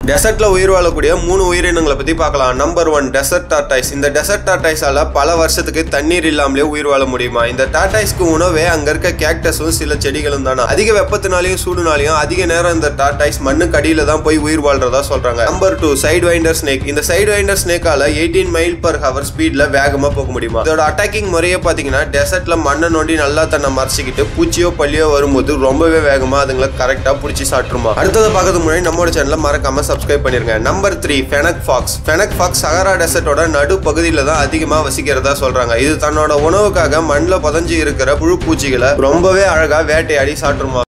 டெசர்ட்ல உயிர் வாழக்கூடிய மூணு உயிரினங்களை பத்தி பார்க்கலாம் நம்பர் ஒன் டெசர்ட் டார்டைஸ் இந்த டெசர்ட் டார்டைஸால பல வருஷத்துக்கு தண்ணீர் இல்லாமலே உயிர் வாழ முடியுமா இந்த டார்டைஸ்க்கு உணவே அங்க இருக்க கேக்டஸும் சில செடிகளும் தானே அதிக வெப்பத்தினாலையும் சூடுனாலையும் அதிக நேரம் இந்த டார்டைஸ் மண்ணுக்கு அடியில தான் போய் உயிர் வாழ்றதா சொல்றாங்க number two sidewinder snake இந்த சைடு வைண்டர் ஸ்னேக்கால எயிட்டீன் மைல் பர் ஹவர் ஸ்பீட்ல வேகமா போக முடியுமா இதோட அட்டாக்கிங் முறையை பாத்தீங்கன்னா டெசர்ட்ல மண்ணை நோண்டி நல்லா தன்னை மறைச்சிக்கிட்டு பூச்சியோ பள்ளியோ வரும்போது ரொம்பவே வேகமா அதுங்களை கரெக்டா பிடிச்சி சாட்டுருமா அடுத்ததை பார்க்கறதுக்கு முன்னாடி நம்மளோட சேனலை மறக்காம சப்ஸ்கிரைப் பண்ணிருங்க number three fennec fox fennec fox Sahara டெசர்ட்டோட நடு பகுதியில தான் அதிகமா வசிக்கிறதா சொல்றாங்க இது தன்னோட உணவுக்காக மண்ணில் புதஞ்சு இருக்கிற புழு பூச்சிகளை ரொம்பவே அழகா வேட்டையாடி சாட்டுருமா